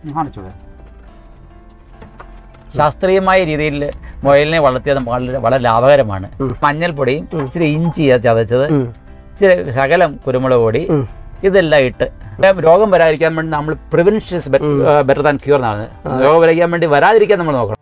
കാണിച്ചോളെ ശാസ്ത്രീയമായ രീതിയിൽ മുയലിനെ വളർത്തിയത് വളരെ വളരെ ലാഭകരമാണ് മഞ്ഞൾപ്പൊടിയും ഇച്ചിരി ഇഞ്ചി ചതച്ചത് ഉം. ഇച്ചിരി ശകലം കുരുമുളക് പൊടി ഉം. ഇതെല്ലാം ഇട്ട് രോഗം വരാതിരിക്കാൻ വേണ്ടി നമ്മൾ പ്രിവെൻഷൻ ബെറ്റർ ദാൻ ക്യൂർ എന്നാണ് രോഗം വരാതിരിക്കാൻ വേണ്ടി വരാതിരിക്കാൻ നമ്മൾ നോക്കണം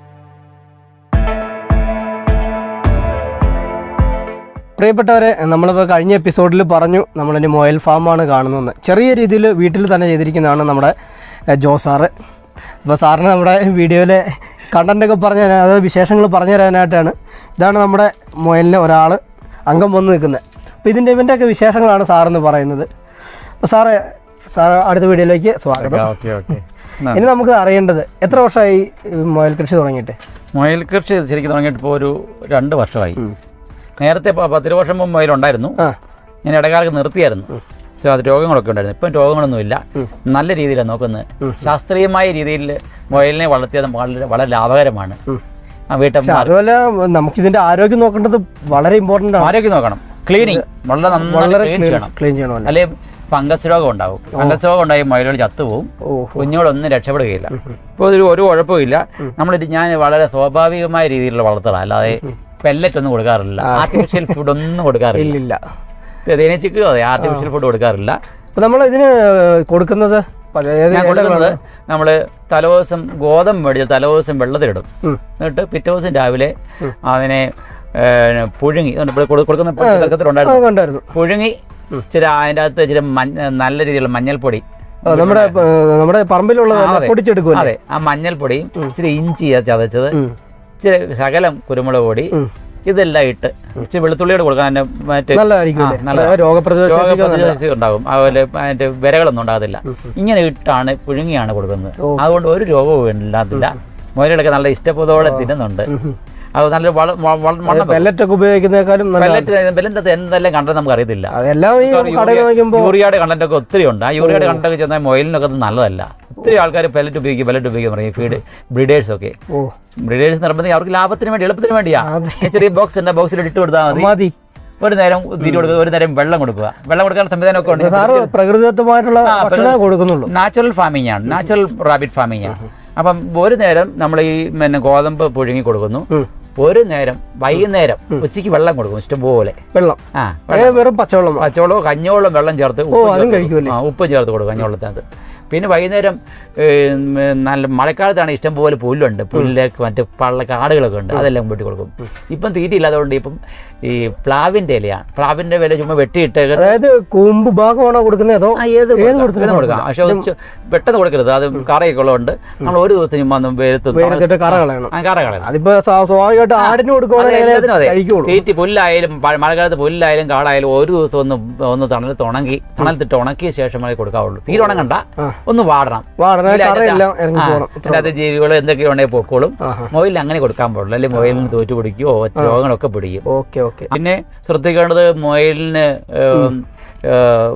പ്രിയപ്പെട്ടവരെ നമ്മളിപ്പോൾ കഴിഞ്ഞ എപ്പിസോഡിൽ പറഞ്ഞു നമ്മളിനി മൊയൽ ഫാമാണ് കാണുന്നതെന്ന് ചെറിയ രീതിയിൽ വീട്ടിൽ തന്നെ ചെയ്തിരിക്കുന്നതാണ് നമ്മുടെ എഹ്, ജോ സാറ് അപ്പോൾ സാറിന് നമ്മുടെ വീഡിയോയിലെ കണ്ടൻറ്റൊക്കെ പറഞ്ഞു തരാൻ അതായത് വിശേഷങ്ങൾ പറഞ്ഞു തരാനായിട്ടാണ് ഇതാണ് നമ്മുടെ മൊയലിലെ ഒരാൾ അംഗം വന്ന് നിൽക്കുന്നത് അപ്പോൾ ഇതിൻ്റെ ഇവൻ്റെയൊക്കെ വിശേഷങ്ങളാണ് സാറെന്ന് പറയുന്നത് അപ്പോൾ സാറ് സാറ് അടുത്ത വീഡിയോയിലേക്ക് സ്വാഗതം ഓക്കെ ഓക്കെ ഇനി നമുക്ക് അറിയേണ്ടത് എത്ര വർഷമായി ഈ മൊയൽ കൃഷി തുടങ്ങിയിട്ട് മുയൽ കൃഷി ശരിക്കും തുടങ്ങിയിട്ട് ഇപ്പോൾ ഒരു രണ്ട് വർഷമായി നേരത്തെ ഇപ്പോൾ പത്തിരു വർഷം മുമ്പ് മുയലുണ്ടായിരുന്നു ആ ഞാൻ ഇടകാലത്ത് നിർത്തിയായിരുന്നു പക്ഷേ അത് രോഗങ്ങളൊക്കെ ഉണ്ടായിരുന്നു ഇപ്പം രോഗങ്ങളൊന്നുമില്ല നല്ല രീതിയിലാണ് നോക്കുന്നത് ശാസ്ത്രീയമായ രീതിയിൽ മുയലിനെ വളർത്തിയത് വളരെ വളരെ ലാഭകരമാണ് ആ വീട്ടമ്മ അതുപോലെ നമുക്കിതിൻ്റെ ആരോഗ്യം നോക്കേണ്ടത് വളരെ ഇമ്പോർട്ടൻ്റ് ആണ് ആരോഗ്യം നോക്കണം ക്ലീനിങ് വളരെ നന്നായി വളരെ ക്ലീൻ ചെയ്യണം ക്ലീൻ ചെയ്യണമല്ലോ അല്ലെ ഫംഗസ് രോഗം ഉണ്ടാവും ഫംഗസ് രോഗം ഉണ്ടായി മുയലുകൾ ചത്തുപോകും ഓ കുഞ്ഞുങ്ങളൊന്നും രക്ഷപ്പെടുകയില്ല ഇപ്പോൾ ഒരു ഒരു കുഴപ്പമില്ല നമ്മളിത് ഞാൻ വളരെ സ്വാഭാവികമായ രീതിയിലുള്ള വളർത്തലാണ് അല്ലാതെ പെല്ലറ്റ് ഒന്നും കൊടുക്കാറില്ല ആർട്ടിഫിഷ്യൽ ഫുഡ് ഒന്നും കൊടുക്കാറില്ല ഇല്ലില്ല തേനീച്ചയ്ക്കും അതെ ആർട്ടിഫിഷ്യൽ ഫുഡ് കൊടുക്കാറില്ല അപ്പോൾ നമ്മൾ ഇതിന് കൊടുക്കുന്നത് പല ഏത് ഞാൻ കൊടുക്കുന്നത് നമ്മൾ തലേദിവസം ഗോതമ്പ് മേടിച്ച് തലേദിവസം വെള്ളത്തിലിടും ഉം. എന്നിട്ട് പിറ്റേ ദിവസം രാവിലെ അതിനെ ഏ, പുഴുങ്ങി അതുകൊണ്ട് ഇവിടെ കൊടു- കൊടുക്കുന്ന ആ, തുടക്കത്തിലുണ്ടായിരുന്നു കണ്ടായിരുന്നു പുഴുങ്ങി ഇച്ചിരി അതിൻ്റെ അകത്ത് ഇച്ചിരി മഞ്ഞ നല്ല രീതിയിലുള്ള മഞ്ഞൾപ്പൊടി ആ, നമ്മുടെ ആ, നമ്മുടെ പറമ്പിലുള്ള ആ, അതെ. പൊടിച്ചെടുക്കുമല്ലോ അതെ ആ മഞ്ഞൾപ്പൊടിയും ഇച്ചിരി ഇഞ്ചി ചതച്ചത് ഉം. ഇച്ചിരി ശകലം കുരുമുളക് പൊടി ഉം. ഇതെല്ലാം ഇട്ട് ഇച്ചിരി വെളുത്തുള്ളിയോട് കൊടുക്കാൻ അതിന്റെ മറ്റേ നല്ലതായിരിക്കും ആ, നല്ലതാ. രോഗപ്രതിരോധ ശേഷിക്ക് നല്ലതാ. രോഗപ്രതിരോധശേഷി ഉണ്ടാകും അതുപോലെ അതിന്റെ വിരകളൊന്നും ഉണ്ടാകത്തില്ല ഇങ്ങനെ ഇട്ടാണ് പുഴുങ്ങിയാണ് കൊടുക്കുന്നത് ഓ. അതുകൊണ്ട് ഒരു രോഗവും ഇല്ലാത്തില്ല മുയലുകളൊക്കെ നല്ല ഇഷ്ടബോധത്തോടെ തിന്നുന്നുണ്ട് ഉം. അത് നല്ല വള- വ- വ- മണ്ണം പെല്ലറ്റൊക്കെ ഉപയോഗിക്കുന്നേക്കാളും നല്ല പെല്ലറ്റ് പെല്ലറ്റ് അകത്ത് എന്തെല്ലാം കണ്ടത് നമുക്ക് അറിയത്തില്ല അതെല്ലാം ഈ കടയിൽ വാങ്ങിക്കുമ്പോൾ യൂറിയയുടെ കണ്ടന്റ് ഒക്കെ ഒത്തിരി ഉണ്ട് ആ യൂറിയയുടെ കണ്ടന്റ് ഒക്കെ ചെന്നാൽ മുയലിനൊക്കെ അത് നല്ലതല്ല ഒത്തിരി ആൾക്കാർ പെല്ലറ്റ് ഉപയോഗിക്കും പെല്ലറ്റ് ഉപയോഗിക്കും പറയും ഫീഡ് ബ്രീഡേഴ്സ് ഒക്കെ ഓ ബ്രീഡേഴ്സ് നിർബന്ധം അവർക്ക് ലാഭത്തിന് വേണ്ടി എളുപ്പത്തിന് വേണ്ടിയാ അതെ. ചെറിയ ബോക്സ് ഉണ്ട് ബോക്സിൽ ഇട്ട് കൊടുത്താൽ മതി മതി ഒരു നേരം തിരി കൊടുക്കുക ഒരു നേരം വെള്ളം കൊടുക്കുക വെള്ളം കൊടുക്കാൻ സംവിധാനം ഒക്കെ ഉണ്ട് സാറ് പ്രകൃതിദത്തമായിട്ടുള്ള ആ, ഭക്ഷണമേ കൊടുക്കുന്നുള്ളൂ നാച്ചുറൽ ഫാമിംഗ് ആണ് നാച്ചുറൽ റാബിറ്റ് ഫാമിംഗ് ആണ് അപ്പം ഒരു നേരം നമ്മൾ ഈ പിന്നെ ഗോതമ്പ് പുഴുങ്ങി കൊടുക്കുന്നു ഉം. ഒരു നേരം വൈകുന്നേരം ഉച്ചയ്ക്ക് വെള്ളം കൊടുക്കും ഇഷ്ടംപോലെ വെള്ളം ആ ഏ, വെറും പച്ചവെള്ളം പച്ചവെള്ളമോ കഞ്ഞോളം വെള്ളം ചേർത്ത് ഉപ്പ് അതും ചേർത്ത് കഴിക്കുമല്ലേ? ആ ഉപ്പ് ചേർത്ത് കൊടുക്കും കഞ്ഞോളത്തിനകത്ത് പിന്നെ വൈകുന്നേരം ഏ, ഉം, നല്ല മഴക്കാലത്താണ് ഇഷ്ടംപോലെ പുല്ലുണ്ട് പുല്ല് മറ്റേ പള്ള കാടുകളൊക്കെ ഉണ്ട് അതെല്ലാം വെട്ടി കൊടുക്കും ഇപ്പം തീറ്റ ഇല്ലാത്തതുകൊണ്ട് ഇപ്പം ഈ പ്ലാവിൻ്റെ ഇലയാണ് പ്ലാവിൻ്റെ ഇല ചുമ്മാ വെട്ടിയിട്ട് അതായത് കൂമ്പ് ഭാഗമാണോ കൊടുക്കുന്നത് അതോ ആ, ഏത് കൊടുക്കാം. ഏത് കൊടുക്കാം പക്ഷെ ഒന്ന് ചെ- പെട്ടെന്ന് കൊടുക്കരുത് അത് കറയൊക്കെ ഉള്ളതുകൊണ്ട് നമ്മൾ ഒരു ദിവസം ചുമ്മാ ഒന്ന് വെയിലത്ത് വെയിലത്തിട്ട് കറ കളയണം ആ, കറ കളയണം അതിപ്പോ സ്വാ- സ്വാഭാവികമായിട്ട് ആടിന് കൊടുക്കുവാണെങ്കിൽ എല്ലാത്തിനും അതെ. കഴിക്കുള്ളൂ തീറ്റി പുല്ലായാലും പ- മഴക്കാലത്ത് പുല്ലായാലും കാടായാലും ഒരു ദിവസം ഒന്ന് ഒന്ന് തണലത്ത് ഉണങ്ങി തണലത്തിട്ട് ഉണക്കിയ ശേഷമേ കൊടുക്കാവുള്ളൂ തീരെ ഉണങ്ങണ്ട ആ. ഒന്ന് വാടണം വാടന ഇതില് കറയെല്ലാം അതിനകത്ത് ഇറങ്ങി ആ, പോകണം അതിനകത്ത് ജീവികൾ എന്തൊക്കെ ഉണ്ടെങ്കിൽ പൊക്കോളും ആഹാ. മൊബൈലിൽ അങ്ങനെ കൊടുക്കാൻ പാടുള്ളൂ അല്ലെങ്കിൽ മൊബൈലിന് തോറ്റു പിടിക്കുകയോ രോഗങ്ങളൊക്കെ പിടിക്കും ഓക്കെ ഓക്കെ പിന്നെ ശ്രദ്ധിക്കേണ്ടത് മൊബൈലിന് ഏം, ഏം,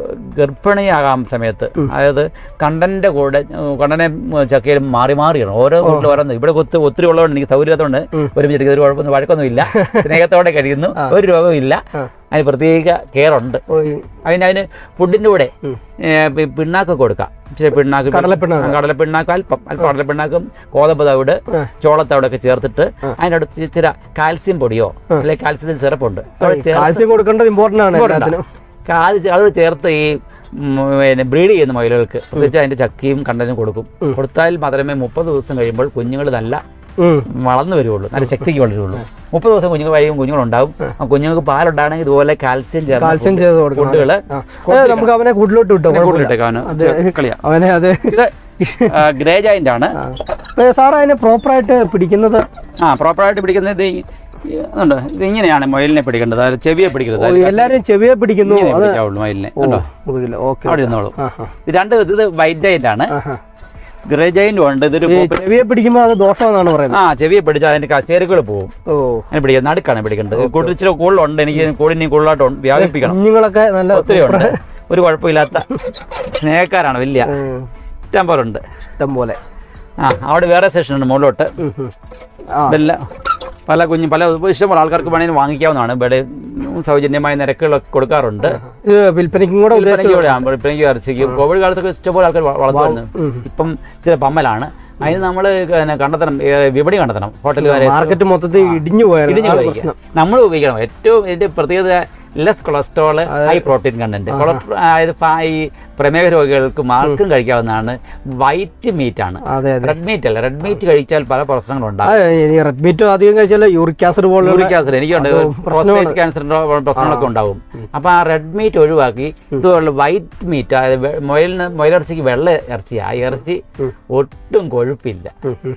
ഗർഭിണിയാകാൻ സമയത്ത് അതായത് കണ്ടന്റെ കൂടെ ഉം, കണ്ടനെ ചക്കയിലും മാറി മാറിയാണ് ഓരോ വീട്ടിലും ഓരോന്ന് ഇവിടെ കൊത്ത് ഒത്തിരി ഉള്ളതുകൊണ്ട് എനിക്ക് സൗകര്യത്തോണ്ട് ഒരുമിച്ച് ഒരു കുഴപ്പമൊന്നും വഴക്കൊന്നുമില്ല സ്നേഹത്തോടെ കഴിയുന്നു ഒരു രോഗവും ഇല്ല ആ. അതിന് പ്രത്യേക കെയർ ഉണ്ട് ഓ, ഈ അതിന് അതിന് ഫുഡിൻ്റെ കൂടെ ഏ, പി- പിണ്ണാക്ക് കൊടുക്കാം ഇച്ചിരി പിണ്ണാക്ക് കടലപ്പിണ്ണാക്ക്. കടലപ്പിണ്ണാക്ക് അല്പം അല്പം കടലപ്പിണ്ണാക്കും ഗോതമ്പ് തവിട് ആ. ചോളത്തവിടൊക്കെ ചേർത്തിട്ട് അതിനടുത്ത് ഇച്ചിരി കാൽസ്യം പൊടിയോ അല്ലെങ്കിൽ കാൽസ്യത്തിന് സിറപ്പുണ്ട് അവിടെ ചേർത്ത് കാൽസ്യം കൊടുക്കേണ്ടത് ഇമ്പോർട്ടൻ്റ് ആണ് എല്ലാത്തിനും കാൽസ്യം അത് ചേർത്ത് ഈ ഉം, പിന്നെ ബ്രീഡ് ചെയ്യുന്ന മയിലുകൾക്ക് പ്രത്യേകിച്ച് അതിന്റെ ചക്കയും കണ്ടനും കൊടുക്കും കൊടുത്താൽ മാത്രമേ മുപ്പത് ദിവസം കഴിയുമ്പോൾ കുഞ്ഞുങ്ങൾ നല്ല ഉം. വളർന്നു വരുള്ളൂ നല്ല ശക്തിക്ക് വളരുള്ളൂ മുപ്പത് ദിവസം കുഞ്ഞുങ്ങൾ കഴിയുമ്പോൾ കുഞ്ഞുങ്ങളുണ്ടാവും ആ കുഞ്ഞുങ്ങൾക്ക് പാലുണ്ടാണെങ്കിൽ ഇതുപോലെ കാൽസ്യം കാൽസ്യം ചേർത്ത് ചെയ്ത് കൊടുക്കണം ഫുഡുകൾ ആ. അതായത് നമുക്ക് അവനെ കൂട്ടിലോട്ട് വിട്ടോ കുഴപ്പമില്ല. കളിയാ അവനെ അത് ഇത് ഗ്രേ ജായിന്റ് ആണ് സാർ അതിനെ പ്രോപ്പറായിട്ട് പിടിക്കുന്നത് ആ പ്രോപ്പറായിട്ട് പിടിക്കുന്നത് ഇത് ഈ- ഇതുണ്ട് ഇത് ഇങ്ങനെയാണ് മൊയിലിനെ പിടിക്കേണ്ടത് അതായത് ചെവിയെ പിടിക്കരുത് ഓ, എല്ലാരും ചെവിയെ പിടിക്കുന്നു ഇങ്ങനെ അത് പിടിക്കാവുള്ളൂ മൊയിലിനെ കണ്ടോ മുതുകില്ല ഓക്കെ അവിടെ ഇരുന്നോളൂ ആഹാ. ഇത് രണ്ട് ഇത് വൈറ്റ് ജൈന്റ് ആണ് ആഹാ. ഗ്രേ ജൈന്റും ഉണ്ട് ഇതൊരു ഈ ചെവിയെ പിടിക്കുമ്പോൾ അത് ദോഷമെന്നാണ് പറയുന്നത് ആ ചെവിയെ പിടിച്ചാൽ അതിന്റെ കസേരകൾ പോകും ഓ അങ്ങനെ പിടിക്കുക നടുക്കാണ് പിടിക്കേണ്ടത് കൂടുതൽ ഇച്ചിരി കൂടുതലുണ്ട് എനിക്ക് കൂടുതൽ കൂടുതലായിട്ട് ഉണ്ട്. വ്യാപിപ്പിക്കണം കുഞ്ഞുങ്ങളൊക്കെ നല്ല ഒത്തിരി ഉണ്ട് ഒരു കുഴപ്പമില്ലാത്ത സ്നേഹക്കാരാണ് വലിയ ഉം, ഇഷ്ടം പോലെ ഉണ്ട് ഇഷ്ടം പോലെ ആ അവിടെ വേറെ സെഷൻ ഉണ്ട് മുകളിലോട്ട് ഉം, ഉം. ആ ഇതെല്ലാം പല കുഞ്ഞു പല ഇഷ്ടംപോലെ ആൾക്കാർക്ക് വേണമെങ്കിൽ വാങ്ങിക്കാവുന്നതാണ് ഇവിടെ സൗജന്യമായ നിരക്കുകളൊക്കെ കൊടുക്കാറുണ്ട് ഇത് വിൽപ്പനയ്ക്കും കൂടെ ഉദ്ദേശിച്ചത് വിൽപ്പനയ്ക്ക് ആകുമ്പോൾ വിൽപ്പനയ്ക്ക് ഇറച്ചിക്കും കോവിഡ് കാലത്തൊക്കെ ഇഷ്ടംപോലെ ആൾക്കാർ വ- വളർത്തുമായിരുന്നു ഇപ്പം ചില പമ്മലാണ് അതിന് നമ്മൾ കണ്ടെത്തണം ഏ, വിപണി കണ്ടെത്തണം ഹോട്ടലുകാരെ മാർക്കറ്റ് മൊത്തത്തിൽ ഇടിഞ്ഞു പോയായിരുന്നു ഇടിഞ്ഞു അതാണ് കഴിക്കുക പ്രശ്നം നമ്മൾ ഉപയോഗിക്കണം ഏറ്റവും ഇതിന്റെ പ്രത്യേകത less cholesterol high protein content അതായത് ഫ- ഈ പ്രമേഹ രോഗികൾക്ക് മാർക്കും കഴിക്കാവുന്നതാണ് വൈറ്റ് മീറ്റ് ആണ് അതെ അതെ റെഡ് മീറ്റ് അല്ല റെഡ് മീറ്റ് കഴിച്ചാൽ പല പ്രശ്നങ്ങളും ഉണ്ടാകും ആ, ഈ റെഡ് മീറ്റ് അധികം കഴിച്ചാൽ യൂറിക് ആസിഡ് പോലുള്ള യൂറിക് ആസിഡ് എനിക്കുണ്ട് പ്രോസ്റ്റേറ്റ് ക്യാൻസറിന്റെ പ്രശ്നങ്ങളൊക്കെ ഉണ്ടാവും അപ്പൊ ആ റെഡ് മീറ്റ് ഒഴിവാക്കി ഇതുപോലെ വൈറ്റ് മീറ്റ് അതായത് വെ- മുയലിന് മുയലിറച്ചിക്ക് വെള്ള ഇറച്ചിയാ ആ ഇറച്ചി ഒട്ടും കൊഴുപ്പില്ല ഉം, ഉം,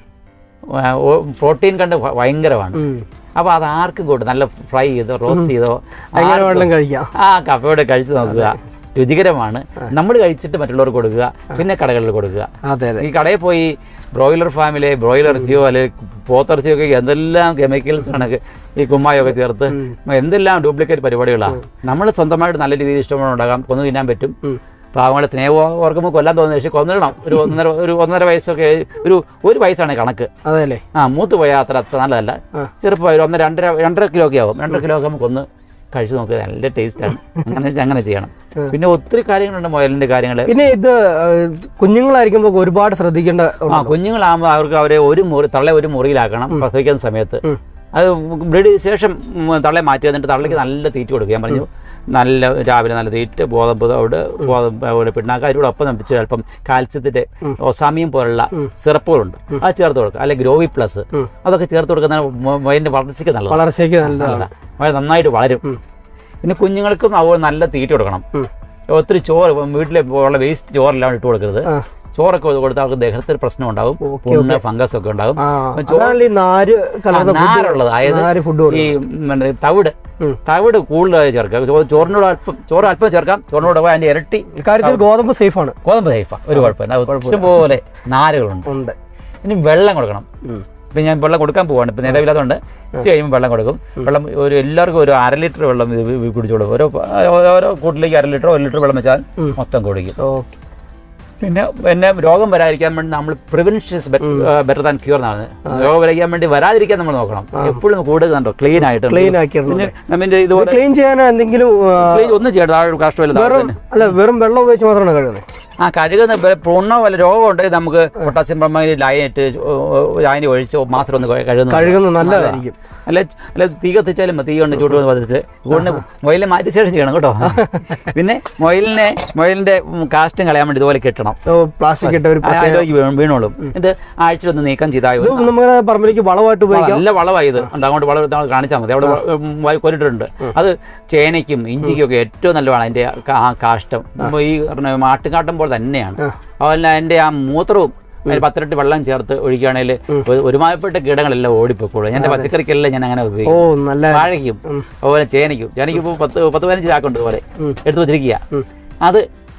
പ്രോട്ടീൻ കണ്ട് ഭ- ഭയങ്കരമാണ് ഉം. അപ്പൊ അത് ആർക്കും കൂട്ടും നല്ല ഫ്രൈ ചെയ്തോ റോസ്റ്റ് ചെയ്തോ അങ്ങനെ ആർക്കും വെള്ളം കഴിക്കാം ആ കപ്പയോടെ കഴിച്ചു നോക്കുക രുചികരമാണ് നമ്മൾ കഴിച്ചിട്ട് മറ്റുള്ളവർക്ക് കൊടുക്കുക പിന്നെ കടകളിൽ കൊടുക്കുക അതെ അതെ ഈ കടയിൽ പോയി ബ്രോയിലർ ഫാമിലെ ബ്രോയിലർ ഇറച്ചിയോ അല്ലെങ്കിൽ പോത്തിറച്ചിയോ ഒക്കെ എന്തെല്ലാം കെമിക്കൽസ് ആണ് ഈ കുമ്മായൊക്കെ ചേർത്ത് എന്തെല്ലാം ഡ്യൂപ്ലിക്കേറ്റ് പരിപാടികളാണ് നമ്മൾ സ്വന്തമായിട്ട് നല്ല രീതിയിൽ ഇഷ്ടമാണ് ഉണ്ടാകാം കൊന്നു തിന്നാൻ പറ്റും ഉം. പാവങ്ങളെ സ്നേഹം ഓർക്കുമ്പോൾ കൊല്ലാൻ തോന്നുന്ന പക്ഷേ കൊന്നിടണം ഒരു ഒന്നര ഒരു ഒന്നര വയസ്സൊക്കെ ഒരു ഒരു വയസ്സാണ് കണക്ക് അതെ അല്ലേ ആ മൂത്ത് പോയാൽ അത്ര അത്ര നല്ലതല്ല ആ. ചെറുപ്പമായി ഒരു ഒന്നര രണ്ടര രണ്ടര കിലോ ഒക്കെ ആവും രണ്ടര കിലോ ഒക്കെ നമുക്ക് ഒന്ന് കഴിച്ച് നോക്കുക നല്ല ടേസ്റ്റാണ് അങ്ങനെ അങ്ങനെ ചെയ്യണം പിന്നെ ഒത്തിരി കാര്യങ്ങളുണ്ട് മുയലിൻ്റെ കാര്യങ്ങൾ പിന്നെ ഇത് ആ, കുഞ്ഞുങ്ങളായിരിക്കുമ്പോൾ ഒരുപാട് ശ്രദ്ധിക്കേണ്ട ആ കുഞ്ഞുങ്ങളാകുമ്പോൾ അവർക്ക് അവരെ ഒരു മുറി തള്ളെ ഒരു മുറിയിലാക്കണം പ്രസവിക്കുന്ന സമയത്ത് ഉം. അത് ബ്രീഡ് ശേഷം ഉം, തള്ളെ മാറ്റി വന്നിട്ട് തള്ളയ്ക്ക് നല്ല തീറ്റ കൊടുക്കുക ഞാൻ പറഞ്ഞു നല്ല രാവിലെ നല്ല തീറ്റ ഗോതമ്പ് തവിട് ഗോതമ്പ് അതുപോലെ പിണ്ണാക്ക അതിനോടൊപ്പം നമുക്ക് അല്പം കാൽസ്യത്തിന്റെ ഒസാമിയം പോലുള്ള സിറപ്പുകളുണ്ട് അത് ചേർത്ത് കൊടുക്കുക അല്ലെങ്കിൽ ഗ്രോവി പ്ലസ് ഉം. അതൊക്കെ ചേർത്ത് കൊടുക്കുന്ന മൈൻഡ് വളർച്ചയ്ക്ക് നല്ലതാണ് വളർച്ചയ്ക്ക് നല്ലതാണ് നല്ലതാണ്. മഴ നന്നായിട്ട് വളരും ഉം. പിന്നെ കുഞ്ഞുങ്ങൾക്കും അതുപോലെ നല്ല തീറ്റ കൊടുക്കണം ഉം. ഒത്തിരി ചോറ് ഇപ്പം വീട്ടിൽ ഉള്ള വേസ്റ്റ് ചോറെല്ലാം ഇട്ട് കൊടുക്കരുത് ആ. ചോറൊക്കെ കൊടുത്താൽ അവർക്ക് ദേഹത്തിൽ പ്രശ്നം ഉണ്ടാവും ഓക്കേ, പുണ്ണ് ഫംഗസ് ഒക്കെ ഉണ്ടാവും ആ അപ്പം അതാണ് ഈ നാര് കലർന്ന ആ, നാരുള്ളത് അതായത് നാര് ഫുഡ് ഈ മറ്റേ തവിട് ഉം. തവിട് കൂടുതലായി ചേർക്കുക ചോ- ചോറിനോട് അല്പം ചോറ് അല്പം ചേർക്കാം ചോറിനോട് പോയി അതിന്റെ ഇരട്ടി ഇക്കാര്യത്തിൽ ഗോതമ്പ് സേഫ് ആണ് ഗോതമ്പ് തൈഫ ഒരു കുഴപ്പമില്ല അത് ഇഷ്ടംപോലെ നാരുകളുണ്ട് ഉണ്ട് ഇനി വെള്ളം കൊടുക്കണം ഇപ്പം ഞാൻ വെള്ളം കൊടുക്കാൻ പോവാണ് ഇപ്പം നിലവില്ലാത്തതുകൊണ്ട് ഉച്ച കഴിയുമ്പോൾ വെള്ളം കൊടുക്കും വെള്ളം ഒരു എല്ലാവർക്കും ഒരു അര ലിറ്റർ വെള്ളം ഇത് വി- കുടിച്ചോളും ഓരോ ഓരോ കൂട്ടിലേക്ക് അര ലിറ്ററോ ഒരു ലിറ്റർ വെള്ളം വെച്ചാൽ ഉം. മൊത്തം കുടിക്കും ഓക്കെ പിന്നെ പിന്നെ രോഗം വരാതിരിക്കാൻ വേണ്ടി നമ്മൾ പ്രിവെൻഷൻ ബെറ്റർ ദാൻ ക്യൂർ എന്നാണ് രോഗം വരാതിരിക്കാൻ വേണ്ടി വരാതിരിക്കാൻ നമ്മൾ നോക്കണം എപ്പോഴും കൂടുതലുണ്ടോ ക്ലീൻ ആയിട്ട് ക്ലീൻ ആക്കിയിട്ടുണ്ട് പിന്നെ നമ്മുടെ ഇതുപോലെ ക്ലീൻ ചെയ്യാൻ എന്തെങ്കിലും ആ, clean ഒന്നും ചെയ്യണ്ട ആ ഒരു കഷ്ടമില്ല വെറും അല്ല വെറും വെള്ളം ഉപയോഗിച്ച് മാത്രമാണ് കഴുകുന്നത് ആ കഴുകുന്ന വെ- പുണ്ണോ വല്ല രോഗം ഉണ്ടെങ്കിൽ നമുക്ക് പൊട്ടാസ്യം പെർമാങ്ങി ലൈൻ ഇട്ട് ലൈൻ ഒഴിച്ച് മാസം ഒന്ന് കഴുകുന്നു കഴുകുന്നത് നല്ലതായിരിക്കും അല്ല അല്ല തീ കത്തിച്ചാലും മതി. തീ കൊണ്ട് ചൂട് കൊണ്ട് പതിച്ച് കൂടുതൽ മൊയിലിനെ മാറ്റി ശേഷം ചെയ്യണം കേട്ടോ പിന്നെ മൊയിലിനെ മൊയിലിന്റെ കാഷ്ടം കളയാൻ വേണ്ടി ഇതുപോലെ കെട്ടണം ഓ പ്ലാസ്റ്റിക് ഇട്ട ഒരു ആ, അതിലേക്ക് വീ- വീണോളും എന്നിട്ട് ആഴ്ചയിലൊന്ന് നീക്കം ചെയ്താൽ ഇത് നമ്മുടെ പറമ്പിലേക്ക് വളമായിട്ട് ഉപയോഗിക്കാം നല്ല വളമായി ഇത് ഉണ്ട് അങ്ങോട്ട് വളം നമ്മൾ കാണിച്ചാൽ മതി അവിടെ വ- കൊരിട്ടിട്ടുണ്ട് അത് ചേനയ്ക്കും ഇഞ്ചിക്കും ഒക്കെ ഏറ്റവും നല്ല വളം അതിന്റെ കാ- ആ കാഷ്ടം ഇപ്പൊ ഈ പറഞ്ഞ മാട്ടുകാട്ടം പോലെ തന്നെയാണ് ആ. അതുപോലെ അതിന്റെ ആ മൂത്രവും അതിൽ പത്തിരട്ടി വെള്ളം ചേർത്ത് ഒഴിക്കുകയാണെങ്കിൽ ഒരു- ഒരുമാതിരിപ്പെട്ട കീടങ്ങളെല്ലാം ഓടിപ്പോയിക്കോളും എൻ്റെ പച്ചക്കറിക്കെല്ലാം ഞാൻ അങ്ങനെ ഓ ഉപയോഗിക്കും നല്ല വാഴയ്ക്കും അതുപോലെ ചേനയ്ക്കും ചേനയ്ക്ക് ഇപ്പോൾ പത്ത് പത്ത് പതിനഞ്ച് ചാക്കുണ്ട് പോലെ ഉം. എടുത്ത് വെച്ചിരിക്കുക ഉം. അത്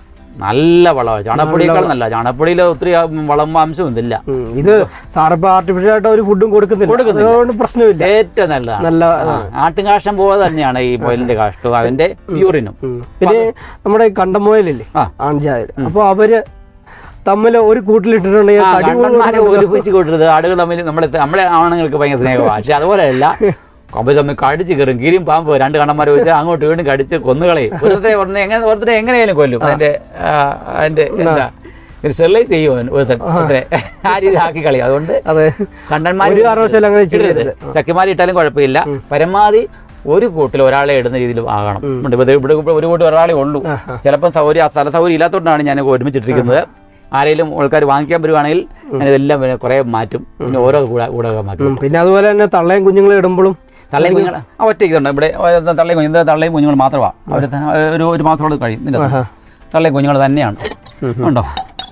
നല്ല വളമാണ് ചാണകപ്പൊടിയേക്കാൾ നല്ല ചാണകപ്പൊടിയിൽ ഒത്തിരി ആ വളം അംശം ഇതില്ല ഉം, ഇത് സാറിപ്പോ ആർട്ടിഫിഷ്യൽ ആയിട്ട് ഒരു ഫുഡും കൊടുക്കുന്നില്ല കൊടുക്കുന്നില്ല. അതുകൊണ്ട് പ്രശ്നമില്ല ഏറ്റവും നല്ലതാണ് നല്ല ആ, ആട്ടുംകാഷ്ടം പോലെ തന്നെയാണ് ഈ മുയലിന്റെ കാഷ്ടവും അതിന്റെ യൂറിനും ഉം. പിന്നെ നമ്മുടെ ഈ കണ്ടമോയിലില്ലേ ആ. ആൺജായൽ അപ്പൊ അവര് തമ്മിൽ ഒരു കൂട്ടിലിട്ടിട്ടുണ്ടെങ്കിൽ കടി കണ്ണന്മാരെ ഒരുമിച്ച് കൂട്ടരുത് ആടുകൾ തമ്മിൽ നമ്മളെ നമ്മളെ ആണുങ്ങൾക്ക് ഭയങ്കര സ്നേഹമാണ് പക്ഷെ അതുപോലെയല്ല അവർ തമ്മിൽ കടിച്ച് കയറും കീരിയും പാമ്പ് രണ്ട് കണ്ണന്മാരെ വെച്ച് അങ്ങോട്ട് വീണ്ടും കടിച്ച് കൊന്നുകളയും ഒരുത്തരെ ഒരെണ്ണം എങ്ങനെ ഒരുത്തരെ എങ്ങനെയാലും കൊല്ലും അതിന്റെ ആ, അതിന്റെ എന്താ സ്റ്റെറിലൈസ് ചെയ്യും അവൻ ഒരുത്തൻ ഒരുത്തനെ. ആ രീതി ആക്കി കളയും അതുകൊണ്ട് അതെ കണ്ടന്മാർ ഒരു കാരണവശാലും അങ്ങനെ ചെയ്യരുത് ചക്കിമാരി ഇട്ടാലും കുഴപ്പമില്ല പരമാവധി ഒരു കൂട്ടിൽ ഒരാളെ ഇടുന്ന രീതിയിൽ ആകണം ഉണ്ട്. ഇവിടെ ഇവിടെ ഇവിടെ ഒരു കൂട്ടിൽ ഒരാളെ ഉള്ളൂ ചിലപ്പം സൗകര്യം സ്ഥല സൗകര്യം ഇല്ലാത്തതുകൊണ്ടാണ് ഞാൻ ഒരുമിച്ചിട്ടിരിക്കുന്നത് ആരെങ്കിലും ആൾക്കാർ വാങ്ങിക്കാൻ വരുവാണെങ്കിൽ ഞാൻ ഇതെല്ലാം പിന്നെ കുറേ മാറ്റും പിന്നെ ഓരോ കൂടെ കൂടകമാക്കും ഉം, പിന്നെ അതുപോലെ തന്നെ തള്ളയും കുഞ്ഞുങ്ങളും ഇടുമ്പോഴും തള്ളയും കുഞ്ഞുങ്ങൾ ആ ഒറ്റ ഇതുണ്ട് ഇവിടെ ഒരു തള്ളയും കുഞ്ഞു ഇത് തള്ളയും കുഞ്ഞുങ്ങൾ മാത്രമാണ് അവർ ഒരു ഒരു മാസത്തോളം കഴിയും ഇതിൻ്റെ അകത്ത്. തള്ളയും കുഞ്ഞുങ്ങൾ തന്നെയാണ് ഉണ്ടോ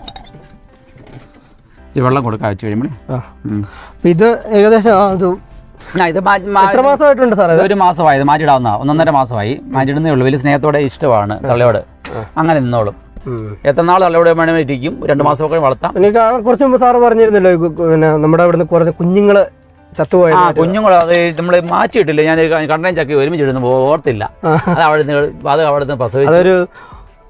ഈ വെള്ളം കൊടുക്കാൻ വെച്ച് കഴിയുമ്പോൾ ആ. അപ്പൊ ഇത് ഏകദേശം ആ, ഇത് ആ ഇത് മാറ്റി മാ- എത്ര മാസമായിട്ടുണ്ട് സാറേ ഇത് ഒരു മാസമായി ഇത് മാറ്റിയിടാവുന്ന ഒന്നൊന്നര മാസമായി മാറ്റിയിടുന്നേ ഉള്ളൂ വലിയ സ്നേഹത്തോടെ ഇഷ്ടമാണ് തള്ളയോട് അങ്ങനെ നിന്നോളും ഉം. എത്ര നാൾ തള്ളയോട് വേണമെങ്കിൽ ഇരിക്കും രണ്ട് മാസമൊക്കെ വളർത്താം പിന്നെ കാ- കുറച്ച് മുമ്പ് സാറ് പറഞ്ഞിരുന്നല്ലോ ഈ കു- പിന്നെ നമ്മുടെ അവിടുന്ന് കുറച്ച് കുഞ്ഞുങ്ങള് ചത്തുപോയത് ആ കുഞ്ഞുങ്ങൾ അത് നമ്മൾ മാറ്റിയിട്ടില്ല ഞാൻ കണ്ണൻ ചക്കി ഒരുമിച്ച് ഇടുന്നു ഓർത്തില്ല അത് അവിടെ നിന്ന് അത് അവിടെ നിന്ന് പ്രസവിച്ചു അതൊരു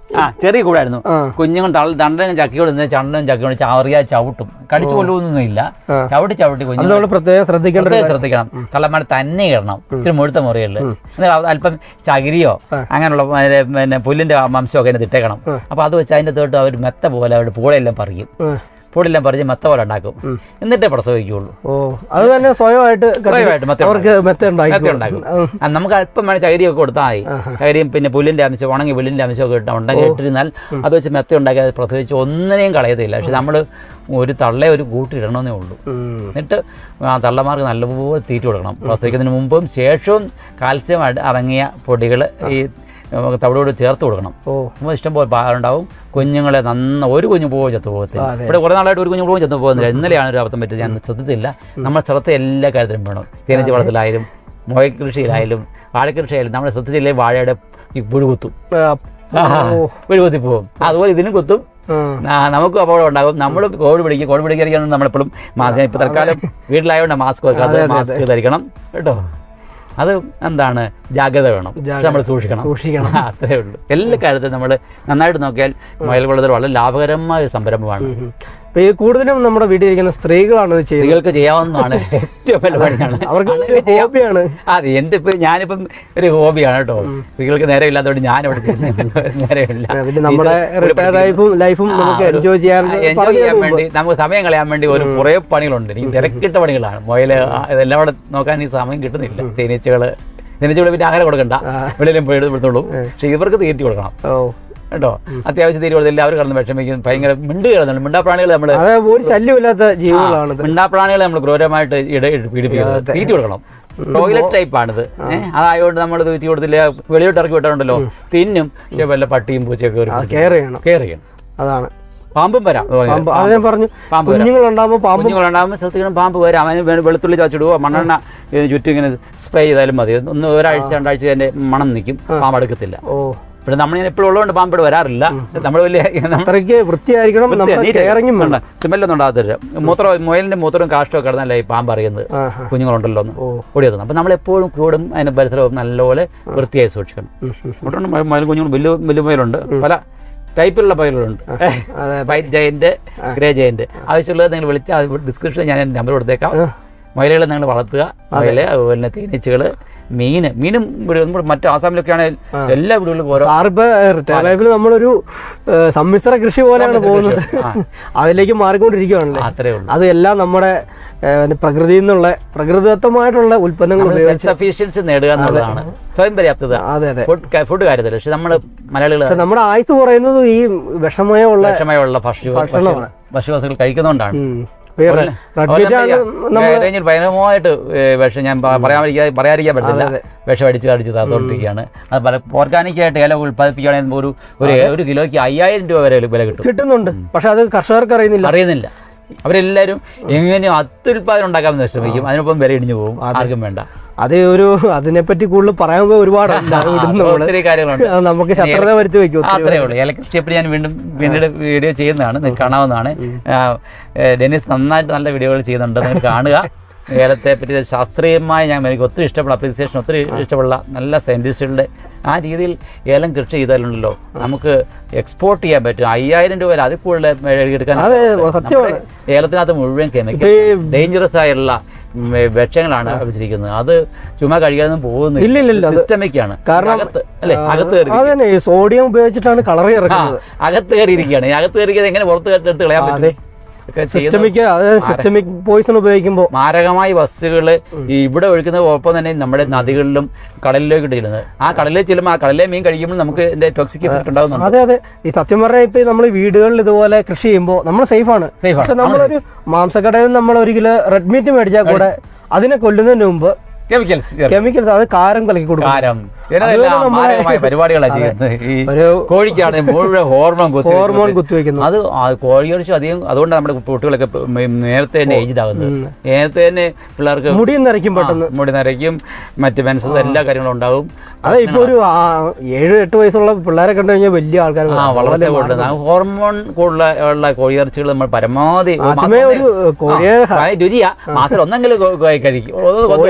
ആ ചെറിയ കൂടായിരുന്നു ആ കുഞ്ഞുങ്ങൾ തള്ള ദണ്ടനും ചക്കിയോട് നിന്ന് ചണ്ടനും ചക്കിയോട് ചവറിയാ ചവിട്ടും കടിച്ചു കൊല്ലുമൊന്നും ഇല്ല ആ. ചവിട്ടി ചവിട്ടി അത് കുഞ്ഞുങ്ങൾ നമ്മൾ പ്രത്യേകം ശ്രദ്ധിക്കേണ്ട ഒരു പ്രത്യേകം ശ്രദ്ധിക്കണം തള്ളമാർ തന്നെ ഇടണം ഇച്ചിരി മുഴുത്ത മുറികളിൽ എന്നിട്ട് അത് അല്പം ചകിരിയോ അങ്ങനെയുള്ള മറ്റേ പിന്നെ പുല്ലിന്റെ അംശമൊക്കെ അതിന് ഇട്ടേക്കണം അപ്പോൾ അത് വെച്ച് അതിൻ്റെ തൊട്ട് അവർ മെത്ത പോലെ അവർ പൂളയെല്ലാം പറിക്കും ആ. പൂളെല്ലാം പറിച്ച് മെത്ത പോലെ ഉണ്ടാക്കും എന്നിട്ടേ പ്രസവിക്കുകയുള്ളൂ ഓ അത് തന്നെ സ്വയമായിട്ട് കത്തി- സ്വയമായിട്ട് മെത്ത അവർക്ക് മെത്ത ഉണ്ടാക്കി മെത്ത ഉണ്ടാക്കും ആ, നമുക്ക് അല്പം വേണേൽ ചകിരിയൊക്കെ കൊടുത്താൽ മതി ചകിരിയും പിന്നെ പുല്ലിന്റെ അംശം ഉണങ്ങി പുല്ലിന്റെ അംശമൊക്കെ ഇട്ട് ഉണ്ടെങ്കിൽ ഇട്ടിരുന്നാൽ അത് വെച്ച് മെത്ത ഉണ്ടാക്കി അത് പ്രസവിച്ച് ഒന്നിനെയും കളയത്തില്ല പക്ഷെ നമ്മൾ ഒരു തള്ളെ ഒരു കൂട്ടിയിടണമെന്നേ ഉള്ളൂ എന്നിട്ട് ആ തള്ളമാർക്ക് നല്ലപോലെ തീറ്റ കൊടുക്കണം പ്രസവിക്കുന്നതിന് മുമ്പും ശേഷവും കാൽസ്യം അട- അടങ്ങിയ പൊടികൾ ഈ നമുക്ക് തവിടോട് ചേർത്ത് കൊടുക്കണം ഓ അപ്പോൾ ഇഷ്ടംപോലെ പാലുണ്ടാവും കുഞ്ഞുങ്ങളെ നന്ന ഒരു കുഞ്ഞു പോലും ചത്തു പോകത്തില്ല അതെ. ഇവിടെ കുറേ നാളായിട്ട് ഒരു കുഞ്ഞു പോലും ചത്തു പോകുന്നില്ല ഇന്നലെയാണ് ഒരു അബദ്ധം പറ്റിയത് ഞാൻ ശ്രദ്ധിച്ചില്ല നമ്മൾ ശ്രദ്ധ എല്ലാ കാര്യത്തിലും വേണം തേനീച്ച വളത്തിലായാലും മുള കൃഷിയിലായാലും വാഴക്കൃഷിയായാലും നമ്മൾ ശ്രദ്ധിച്ചില്ലേ വാഴയുടെ ഈ പുഴു കുത്തും ആ, ഓ പുഴു കുത്തി പോകും അതുപോലെ ഇതിനും കുത്തും ആ. ആ, നമുക്കും അപകടം ഉണ്ടാകും നമ്മൾ കോവിഡ് പിടിക്കും കോവിഡ് പിടിക്കാതിരിക്കണം നമ്മളെപ്പോഴും മാസ്ക് ഇപ്പോൾ തൽക്കാലം വീട്ടിലായതുകൊണ്ട് മാസ്ക് വെക്കാതെ മാസ്ക് ധരിക്കണം കേട്ടോ അത് എന്താണ് ജാഗ്രത വേണം ജാഗ്രത. നമ്മൾ സൂക്ഷിക്കണം സൂക്ഷിക്കണം ആ, അത്രേ ഉള്ളൂ എല്ലാ കാര്യത്തിലും നമ്മൾ നന്നായിട്ട് നോക്കിയാൽ മുയൽ വളർത്തൽ വളരെ ലാഭകരമായ ഒരു സംരംഭമാണ് ഉം. ഇപ്പൊ ഈ കൂടുതലും നമ്മുടെ വീട്ടിലിരിക്കുന്ന സ്ത്രീകളാണ് ഇത് ചെയ്യുന്നത് സ്ത്രീകൾക്ക് ചെയ്യാവുന്നതാണ് ഏറ്റവും വലിയ പണിയാണ് അവർക്ക് ആണുങ്ങൾക്ക് ചെയ്യാം. ഹോബിയാണ് അതെ എൻ്റെ ഇപ്പം ഞാനിപ്പം ഒരു ഹോബിയാണ് കേട്ടോ സ്ത്രീകൾക്ക് നേരമില്ലാത്തതുകൊണ്ട് ഞാനിവിടെ ചെയ്യുന്നത് നേരമില്ല പിന്നെ നമ്മുടെ റിട്ടയർ ലൈഫും ലൈഫും നമുക്ക് എൻജോയ് ചെയ്യാൻ എൻജോയ് ചെയ്യാൻ വേണ്ടി നമുക്ക് സമയം കളയാൻ വേണ്ടി ഒരു കുറേ പണികളുണ്ട് ഈ തിരക്കിട്ട പണികളാണ് മുയൽ ഇതെല്ലാം കൂടെ നോക്കാൻ ഈ സമയം കിട്ടുന്നില്ല തേനീച്ചകൾ തേനീച്ചകൾ പിന്നെ ആഹാരം കൊടുക്കണ്ട വെളിയിലും പോയി എടുത്തോളൂ പക്ഷെ ഇവർക്ക് തീറ്റി കൊടുക്കണം ഓ കേട്ടോ അത്യാവശ്യം തീറ്റി കൊടുത്തില്ല അവർ കിടന്ന് വിഷമിക്കും ഭയങ്കര മിണ്ട് കിടന്നുണ്ട് മിണ്ടാപ്രാണികൾ നമ്മൾ അത് ഒരു ശല്യമില്ലാത്ത ജീവികളാണ് ഇത് മിണ്ടാപ്രാണികളെ നമ്മൾ ക്രൂരമായിട്ട് ഇട പീഡിപ്പിക്കുന്നത് തീറ്റി കൊടുക്കണം ടോയ്ലറ്റ് ടൈപ്പാണിത് ഏഹ് അതായതുകൊണ്ട് നമ്മൾ തീറ്റി കൊടുത്തില്ല വെളിയോട്ട് ഇറക്കി വിട്ടാറുണ്ടല്ലോ തിന്നും പക്ഷേ വല്ല പട്ടിയും പൂച്ചയൊക്കെ കയറി പിടിക്കും. കെയർ ചെയ്യണം കെയർ ചെയ്യണം അതാണ് പാമ്പും വരാം പാമ്പ് അത് ഞാൻ പറഞ്ഞു പാമ്പ് വരാം കുഞ്ഞുങ്ങളുണ്ടാകുമ്പോൾ പാമ്പ് കുഞ്ഞുങ്ങളുണ്ടാകുമ്പോൾ ശ്രദ്ധിക്കണം പാമ്പ് വരാം അവന് വേ- വെളുത്തുള്ളി ചാച്ചിടുവോ മണ്ണെണ്ണ ഇതിന് ചുറ്റും ഇങ്ങനെ സ്പ്രേ ചെയ്താലും മതി ഒന്ന് ഒരാഴ്ച രണ്ടാഴ്ച അതിന്റെ മണം നിൽക്കും പാമ്പ് അടുക്കത്തില്ല ഓ പിന്നെ നമ്മളിങ്ങനെ എപ്പോഴും ഉള്ളതുകൊണ്ട് പാമ്പ് ഇവിടെ വരാറില്ല നമ്മൾ വലിയ നമ്മൾ അത്രയ്ക്ക് വൃത്തിയായിരിക്കണം നമ്മുടെ കെയറിങ്ങും വേണം സ്മെല്ലൊന്നും ഉണ്ടാകത്തില്ല മൂത്രം മുയലിന്റെ മൂത്രവും കാഷ്ടവും കിടന്നല്ലേ ഈ പാമ്പ് അറിയുന്നത് ആ കുഞ്ഞുങ്ങളുണ്ടല്ലോ എന്ന് ഓ ഓടിയെത്തുന്നത് അപ്പം നമ്മളെപ്പോഴും കൂടും അതിന് പരിസരവും നല്ലപോലെ വൃത്തിയായി സൂക്ഷിക്കണം ഉം, ഉം. അതുകൊണ്ട് മ- മുയൽ കുഞ്ഞുങ്ങൾ വലിയ വലിയ മുയലുണ്ട് പല ടൈപ്പിലുള്ള മുയലുകളുണ്ട് അതെ വൈറ്റ് ജയന്റ് ഗ്രേ ജയന്റ് ആവശ്യമുള്ളത് നിങ്ങൾ വിളിച്ചാൽ ഡിസ്ക്രിപ്ഷനിൽ ഞാൻ എൻ്റെ നമ്പർ കൊടുത്തേക്കാം ആ. മുയലുകളെ നിങ്ങൾ വളർത്തുക മുയല് അതുപോലെ തന്നെ തേനീച്ചകൾ മീൻ മീനും ഇവിടെ നമ്മുടെ മറ്റു ആസാമിലൊക്കെ ആണെങ്കിൽ എല്ലാ വീടുകളിലും ഓരോ സാറിപ്പോ റിട്ടയർ ലൈഫിൽ നമ്മളൊരു ഏഹ്, സമ്മിശ്ര കൃഷി പോലെയാണ് പോകുന്നത് ആ. അതിലേക്ക് മാറിക്കൊണ്ടിരിക്കുകയാണല്ലേ അത്രേ ഉള്ളൂ അത് എല്ലാം നമ്മുടെ ഏഹ്, പ്രകൃതിയിൽ നിന്നുള്ള പ്രകൃതിദത്തമായിട്ടുള്ള ഉൽപ്പന്നങ്ങൾ ഉപയോഗിച്ച് സെൽഫ് സഫീഷ്യൻസി നേടുക എന്നുള്ളതാണ് സ്വയം പര്യാപ്തത അതെ അതെ ഫുഡ് ഫുഡ് കാര്യത്തിൽ പക്ഷെ നമ്മൾ മലയാളികൾ പക്ഷെ നമ്മുടെ ആയുസ് കുറയുന്നത് ഈ വിഷമയമുള്ള വിഷമയമുള്ള ഭക്ഷ്യ ഭക്ഷണമാണ്. ഭക്ഷ്യവസ്തുക്കൾ കഴിക്കുന്നതുകൊണ്ടാണ് ഉം. ഇപ്പൊ ഈ റെഡ് മീറ്റ് ആണ് നമ്മൾ റേഞ്ചിൽ ഭയങ്കരമായിട്ട് ഏ, വിഷം ഞാൻ പ- പറയാതിരിക്കാൻ പറയാതിരിക്കാൻ പറ്റില്ല അതെ. വിഷം അടിച്ച് കടിച്ച് തന്നുകൊണ്ടിരിക്കുകയാണ് അത് പല ഓർഗാനിക്കായിട്ട് ഇല ഉൽപ്പാദിപ്പിക്കുകയാണെങ്കിൽ ഒരു ഒരു ഒരു കിലോയ്ക്ക് അയ്യായിരം രൂപ വരെ വില കിട്ടും കിട്ടുന്നുണ്ട് പക്ഷെ അത് കർഷകർക്ക് അറിയുന്നില്ല അറിയുന്നില്ല അവരെല്ലാവരും എങ്ങനെയും അത്യുൽപാദനം ഉണ്ടാക്കാമെന്ന് ശ്രമിക്കും അതിനൊപ്പം വില ഇടിഞ്ഞു പോകും ആർക്കും വേണ്ട അത് ഒരു അതിനെപ്പറ്റി കൂടുതൽ പറയാൻ ഒരുപാടുണ്ട് അത് വിടും നമ്മള് ഒത്തിരി കാര്യങ്ങളുണ്ട് അത് നമുക്ക് ശത്രുത വരുത്തി വെക്കും ആ, അത്രേ ഉള്ളൂ ഇലക്ട്രിസിറ്റി ഞാൻ വീണ്ടും പിന്നീട് വീഡിയോ ചെയ്യുന്നതാണ് നിങ്ങൾക്ക് കാണാവുന്നതാണ് ആ, ഏ, ഡെന്നിസ് നന്നായിട്ട് നല്ല വീഡിയോകൾ ചെയ്യുന്നുണ്ട് നിങ്ങൾ കാണുക ഏലത്തെ പറ്റി ശാസ്ത്രീയമായി ഞാൻ എനിക്ക് ഒത്തിരി ഇഷ്ടപ്പെടുന്ന അപ്രീസിയേഷൻ ഒത്തിരി ഇഷ്ടമുള്ള നല്ല സയൻറ്റിസ്റ്റുകളുടെ ആ രീതിയിൽ ഏലം കൃഷി ചെയ്താലുണ്ടല്ലോ നമുക്ക് എക്സ്പോർട്ട് ചെയ്യാൻ പറ്റും അയ്യായിരം രൂപ വരെ അതിൽ കൂടുതൽ എടുക്കാൻ അതെ, സത്യമാണ്. നമ്മുടെ ഏലത്തിനകത്ത് മുഴുവൻ കെമിക്കൽ ഡേഞ്ചറസ് ആയുള്ള ഉം, വിഷങ്ങളാണ് വെച്ചിരിക്കുന്നത് അത് ചുമ്മാ കഴിക്കാനൊന്നും പോകുന്നു ഇല്ല, ഇല്ല, ഇല്ല, അത് സിസ്റ്റമിക് ആണ് കാരണം, അകത്ത് അല്ലേ അകത്ത് കയറി അത് തന്നെ ഈ സോഡിയം ഉപയോഗിച്ചിട്ടാണ് കളർ ആ, ഇറക്കുന്നത് അകത്ത് കയറിയിരിക്കുകയാണ് ഈ അകത്ത് കയറിയത് എങ്ങനെ പുറത്ത് എടുത്ത് കളയാൻ പറ്റും ഒക്കെ ചെയ്യുന്ന സിസ്റ്റമിക് അതായത് സിസ്റ്റമിക് പോയിസൺ ഉപയോഗിക്കുമ്പോൾ മാരകമായ വസ്തുക്കൾ ഈ ഇവിടെ ഒഴുക്കുന്ന ഒപ്പം തന്നെ നമ്മുടെ നദികളിലും കടലിലേക്ക് ചെല്ലുന്നത് ആ കടലിൽ ചെല്ലുമ്പോൾ ആ കടലിലെ മീൻ കഴിക്കുമ്പോൾ നമുക്ക് ഇതിന്റെ ടോക്സിക് എഫക്ട് ഉണ്ടാകുന്നുണ്ട് അതെ അതെ ഈ സത്യം പറഞ്ഞാൽ ഇപ്പൊ നമ്മൾ വീടുകളിൽ ഇതുപോലെ കൃഷി ചെയ്യുമ്പോൾ നമ്മൾ സേഫ് ആണ് Safe ആണ്. പക്ഷെ നമ്മളൊരു മാംസക്കടയിൽ നമ്മൾ ഒരു കിലോ റെഡ് മീറ്റ് മേടിച്ചാൽ കൂടെ അതിനെ കൊല്ലുന്നതിന് മുമ്പ് കെമിക്കൽസ് കെമിക്കൽസ് അത് കാരം കലക്കി കൊടുക്കും കാരം ഇതിനെല്ലാം നമ്മളെ- മാരകമായ പരിപാടികളാണ് ചെയ്യുന്നത് ഈ ഒരു കോഴിക്കാണ് മുഴുവൻ ഹോർമോൺ കുത്തി ഹോർമോൺ കുത്തിവെക്കുന്നു അത് ആ കോഴിയിറച്ചി അധികം അതുകൊണ്ട് നമ്മുടെ കുട്ടികളൊക്കെ ഇപ്പൊ മ- നേരത്തെ തന്നെ ഏജ്ഡ് ആകുന്നത് നേരത്തെ തന്നെ പിള്ളേർക്ക് മുടിയും നരയ്ക്കും പെട്ടെന്ന് ആ, മുടി നരയ്ക്കും മറ്റ് മെൻസസ് എല്ലാ കാര്യങ്ങളും ഉണ്ടാവും അതെ ഇപ്പൊ ഒരു ആ, ഏഴ് എട്ട് വയസ്സുള്ള പിള്ളേരെ കണ്ടു കഴിഞ്ഞാൽ വലിയ ആൾക്കാർ ആ വളരെ കൂടുതൽ ഹോർമോൺ കൂടുതൽ ഉള്ള കോഴിയിറച്ചികൾ നമ്മൾ പരമാവധി ആദ്യമേ ഒരു കോഴിയെ ആ, ഭയ- രുചിയാ മാസത്തിൽ ഒന്നെങ്കിലും കോ- കോ- കഴിക്കും ഓ, കൊ- കോഴിയാണെന്ന് പറഞ്ഞാൽ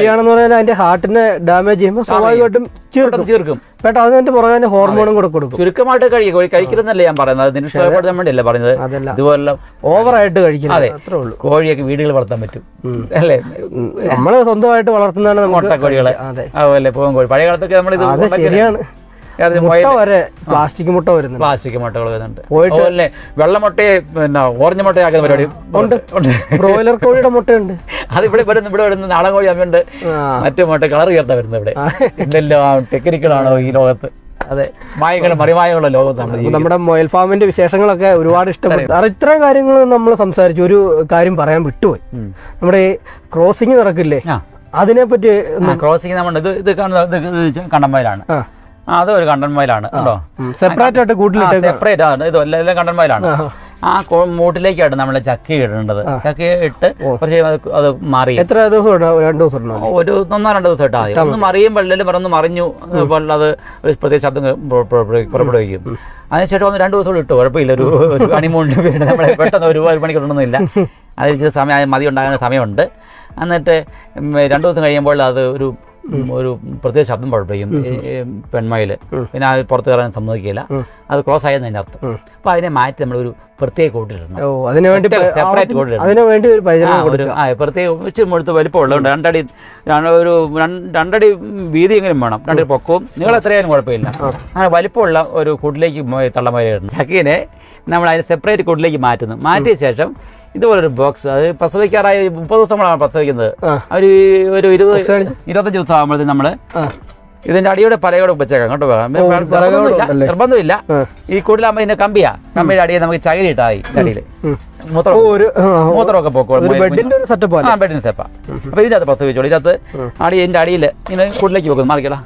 തന്നെ അതിന്റെ ഹാർട്ടിനെ ഡാമേജ് ചെയ്യുമ്പോൾ സ്വാഭാവികമായിട്ടും ചീർക്കും ചീർക്കും പെട്ടെന്ന് അതിന്റെ പുറകെ തന്നെ ഹോർമോണും കൂടെ കൊടുക്കും ചുരുക്കമായിട്ട് കഴിക്കും കോഴി കഴിക്കരുതെന്നല്ല ഞാൻ പറയുന്നത് അത് നിരുത്സാഹപ്പെടുത്താൻ വേണ്ടിയല്ല പറയുന്നത് അതല്ല ഇതുപോലെ ഓവറായിട്ട് കഴിക്കുന്നത് അതെ. അത്രേ ഉള്ളൂ കോഴിയൊക്കെ വീടുകൾ വളർത്താൻ പറ്റും അല്ലേ നമ്മൾ സ്വന്തമായിട്ട് വളർത്തുന്നതാണ് നമുക്ക് മുട്ടക്കോഴികളെ അതെ അതുപോലെ പൂവൻ കോഴി പഴയ കാലത്തൊക്കെ നമ്മൾ ഇത് അത് ശരിയാണ് മുട്ട വരെ പ്ലാസ്റ്റിക് മുട്ട വരുന്നുണ്ട് പ്ലാസ്റ്റിക് മുട്ടകൾ വരുന്നുണ്ട് പോയിട്ട് അതുപോലെ വെള്ളമുട്ടയെ പിന്നെ ഓറഞ്ച് മുട്ടയാക്കുന്ന പരിപാടി ഉണ്ട് ഉണ്ട് ബ്രോയിലർ കോഴിയുടെ മുട്ടയുണ്ട് അത് ഇവിടെ വരുന്ന ഇവിടെ വരുന്ന നാടൻ കോഴി അമ്മയുണ്ട് ആ, മറ്റു മുട്ട കളർ ചേർത്താ വരുന്നത് ഇവിടെ എന്തെല്ലാം ടെക്നിക്കലാണോ ഈ ലോകത്ത് അതെ മായങ്ങളും മറിമായങ്ങളും ലോകത്ത് നമ്മൾ അപ്പൊ നമ്മുടെ മൊയൽ ഫാമിന്റെ വിശേഷങ്ങളൊക്കെ ഒരുപാട് ഇഷ്ടപ്പെട്ടു അത് ഇത്രയും കാര്യങ്ങൾ നമ്മൾ സംസാരിച്ചു ഒരു കാര്യം പറയാൻ വിട്ടുപോയി നമ്മുടെ ഈ ക്രോസിംഗ് നടക്കില്ലേ ആ അതിനെപ്പറ്റി ക്രോസിങ് നമ്മൾ ഇത് ഇത് കാണുന്ന ഇത് ഇത് കണ്ടന്മയിലാണ് ആ ആ അത് ഒരു കണ്ടന്മയിലാണ് കേട്ടോ സെപ്പറേറ്റ് ആയിട്ട് കൂട്ടിലിട്ട് സെപ്പറേറ്റ് ആണ് ഇത് എല്ലാം എല്ലാം കണ്ടന്മയിലാണ് ആ കോ- മൂട്ടിലേക്കാണ് നമ്മൾ ചക്ക ഇടേണ്ടത് ചക്ക ഇട്ട് കുറച്ച് കഴിയുമ്പോൾ അത് അത് മാറി എത്ര ദിവസം ഇടണം? രണ്ട് ദിവസം ഇടണം ഒരു ഒന്നോ രണ്ടോ ദിവസം ഇട്ടാൽ മതി ഒന്ന് മറിയുമ്പോൾ അല്ലെങ്കിൽ പറഞ്ഞ് മറിഞ്ഞു അപ്പോൾ അത് ഒരു പ്രത്യേക ശബ്ദം പുറ- പുറ- പുറ- പുറപ്പെടുവിക്കും അതിനുശേഷം ഒന്ന് രണ്ട് ദിവസം കൂടി ഇട്ടു കുഴപ്പമില്ല ഒരു ഒരു ഹണിമൂണിന് വേണ്ടി നമ്മളെ പെട്ടെന്ന് ഒരു ഒരു മണിക്കൂറൊന്നുമില്ല അതിൽ ചില സമയം മതി ഉണ്ടാകുന്ന സമയമുണ്ട് എന്നിട്ട് ഉം, രണ്ട് ദിവസം കഴിയുമ്പോൾ അത് ഒരു ഉം, ഒരു പ്രത്യേക ശബ്ദം പുറപ്പെടുവിക്കും പെൺമയിൽ പിന്നെ അത് പുറത്ത് കയറാൻ സമ്മതിക്കില്ല അത് ക്ലോസ് ആയെന്ന് അതിൻ്റെ അർത്ഥം അപ്പോൾ അതിനെ മാറ്റി നമ്മളൊരു പ്രത്യേക കൂട്ടിലിടണം ഓ അതിനു വേണ്ടി സെപ്പറേറ്റ് കൂട്ടിലിടണം അതിനു വേണ്ടി ഒരു ആ, പരിചരണം ഒരു ആ പ്രത്യേക ഇച്ചിരി മുഴുത്ത് വലിപ്പമുള്ളതുകൊണ്ട് രണ്ടടി രണ്ട് ഒരു രണ്ട് രണ്ടടി വീതി എങ്കിലും വേണം രണ്ടടി പൊക്കവും നിങ്ങൾ എത്രയായാലും കുഴപ്പമില്ല അങ്ങനെ വലിപ്പമുള്ള ഒരു കൂട്ടിലേക്ക് തള്ളമയിലിടണം ചക്കീനെ നമ്മൾ അതിന് സെപ്പറേറ്റ് കൂട്ടിലേക്ക് മാറ്റുന്നു മാറ്റിയ ശേഷം ഇതുപോലൊരു ബോക്സ് അത് പ്രസവിക്കാറായി മുപ്പത് ദിവസങ്ങളാണ് പ്രസവിക്കുന്നത് ആ. ഒരു ഒരു ഇരുപത് ഇരുപത്തഞ്ച് ദിവസം ആകുമ്പോഴത്തേക്കും നമ്മൾ ആ ഇതിന്റെ അടിയോടെ പലയോടെ വെച്ചേക്കാം കേട്ടോ നിർബന്ധമില്ല ഉണ്ടല്ലേ? നിർബന്ധമില്ല ആ. ഈ കൂട്ടിലാകുമ്പോൾ ഇതിന്റെ കമ്പിയാ കമ്പിയുടെ അടിയിൽ നമുക്ക് ചകിരി ഇട്ടായി അടിയിൽ ഉം. മൂത്രം ഓ ഒരു ആ, മൂത്രമൊക്കെ പോക്കോളും ഒരു ബെഡിന്റെ ഒരു സെറ്റപ്പ് അല്ലേ ആ ബെഡിന് സെപ്പാ അപ്പൊ ഇതിനകത്ത് പ്രസവിച്ചോളൂ ഇതിനകത്ത് അടി ഇതിന്റെ അടിയിൽ ഇങ്ങനെ കൂട്ടിലേക്ക് വെക്കുന്നു മാറിക്കടാ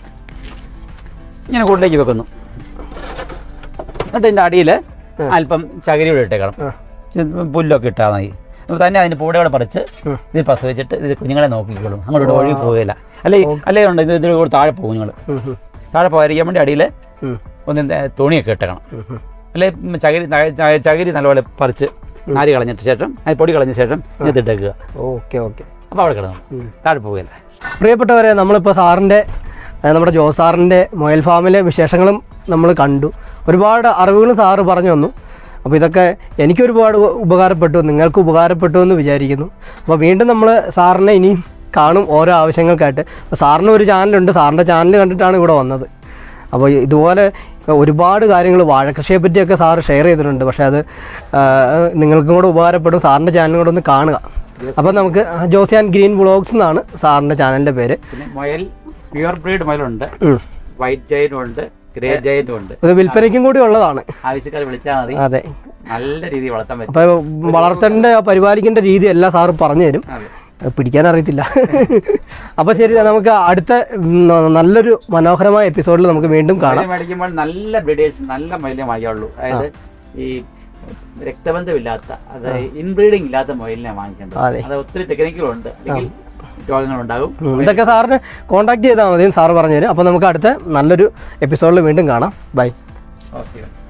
ഇങ്ങനെ കൂട്ടിലേക്ക് വെക്കുന്നു എന്നിട്ട് ഇതിന്റെ അടിയിൽ അല്പം ചകിരി കൂടെ ഇട്ടേക്കണം ആ. ചെ- പുല്ലൊക്കെ ഇട്ടാൽ മതി അപ്പോൾ തന്നെ അതിന് പൂടെ കൂടെ പറിച്ച് ഇത് പ്രസവിച്ചിട്ട് ഇത് കുഞ്ഞുങ്ങളെ നോക്കിക്കോളും അങ്ങോട്ട് ഇങ്ങോട്ട് ഒഴുകി പോവുകയില്ല അല്ലേ അല്ലേ ഉണ്ട് ഇത് ഇതിൽ കൂടെ താഴെ പോകും കുഞ്ഞുങ്ങൾ ഉം, ഉം, താഴെ പോകാതിരിക്കാൻ വേണ്ടി അടിയിൽ ഉം, ഒന്ന് ദേ തുണിയൊക്കെ ഇട്ടേക്കണം ഉം, ഉം. അല്ലെ ചകിരി ച- ചകിരി നല്ലപോലെ പറിച്ച് നാരി കളഞ്ഞിട്ട് ശേഷം അത് പൊടി കളഞ്ഞ ശേഷം ഇതിട്ട് ഇട്ടേക്കുക ഓക്കെ ഓക്കെ അപ്പോൾ അവിടെ കിടന്നു താഴെ പോവുകയില്ല പ്രിയപ്പെട്ടവരെ നമ്മളിപ്പോൾ സാറിൻ്റെ അതായത് നമ്മുടെ ജോ സാറിൻ്റെ മൊയൽ ഫാമിലെ വിശേഷങ്ങളും നമ്മൾ കണ്ടു ഒരുപാട് അറിവുകളും സാറ് പറഞ്ഞു തന്നു അപ്പോൾ ഇതൊക്കെ എനിക്ക് ഒരുപാട് ഉപകാരപ്പെട്ടു നിങ്ങൾക്ക് ഉപകാരപ്പെട്ടു എന്ന് വിചാരിക്കുന്നു അപ്പോൾ വീണ്ടും നമ്മൾ സാറിനെ ഇനിയും കാണും ഓരോ ആവശ്യങ്ങൾക്കായിട്ട് അപ്പോൾ സാറിന് ഒരു ചാനലുണ്ട് സാറിൻ്റെ ചാനൽ കണ്ടിട്ടാണ് ഇവിടെ വന്നത് അപ്പോൾ ഇതുപോലെ ഒരുപാട് കാര്യങ്ങൾ വാഴക്കൃഷിയെ പറ്റിയൊക്കെ സാറ് ഷെയർ ചെയ്തിട്ടുണ്ട് പക്ഷേ അത് ആ, നിങ്ങൾക്കും കൂടെ ഉപകാരപ്പെടും സാറിൻ്റെ ചാനലും കൂടെ ഒന്ന് കാണുക അപ്പോൾ നമുക്ക് ജോസിയാൻ ഗ്രീൻ വ്ളോഗ്സ് എന്നാണ് സാറിൻ്റെ ചാനലിൻ്റെ പേര് പിന്നെ മുയൽ പ്യുവർ ബ്രീഡ് മുയലുണ്ട് ഉം. വൈറ്റ് ജയന്റും ഉണ്ട് ഗ്രേ ജയന്റും ഉണ്ട് ഇത് വിൽപ്പനയ്ക്കും കൂടി ഉള്ളതാണ് ആവശ്യക്കാർ വിളിച്ചാൽ മതി അതെ നല്ല രീതിയിൽ വളർത്താൻ പറ്റും അപ്പോൾ വളർത്തേണ്ട പരിപാലിക്കേണ്ട രീതി എല്ലാം സാറ് പറഞ്ഞു തരും അതെ പിടിക്കാൻ അറിയത്തില്ല അപ്പോൾ ശരി നമുക്ക് അടുത്ത ഉം, നല്ലൊരു മനോഹരമായ എപ്പിസോഡിൽ നമുക്ക് വീണ്ടും കാണാം മയില് മേടിക്കുമ്പോൾ നല്ല ബ്രീഡേഴ്സ് നല്ല മയിലേ വാങ്ങിയുള്ളൂ അതായത് ഈ രക്തബന്ധമില്ലാത്ത അതായത് ഇൻബ്രീഡിംഗ് ഇല്ലാത്ത മൊയിലിനെ വാങ്ങിക്കേണ്ടത് അതെ. അത് ഒത്തിരി ടെക്നിക്കുകളുണ്ട് അല്ലെങ്കിൽ രോഗങ്ങളുണ്ടാകും ഉം, ഇതൊക്കെ സാറിന് കോൺടാക്ട് ചെയ്താൽ മതി സാറ് പറഞ്ഞു തരും അപ്പോൾ നമുക്ക് അടുത്ത നല്ലൊരു എപ്പിസോഡിൽ വീണ്ടും കാണാം ബൈ ഓക്കെ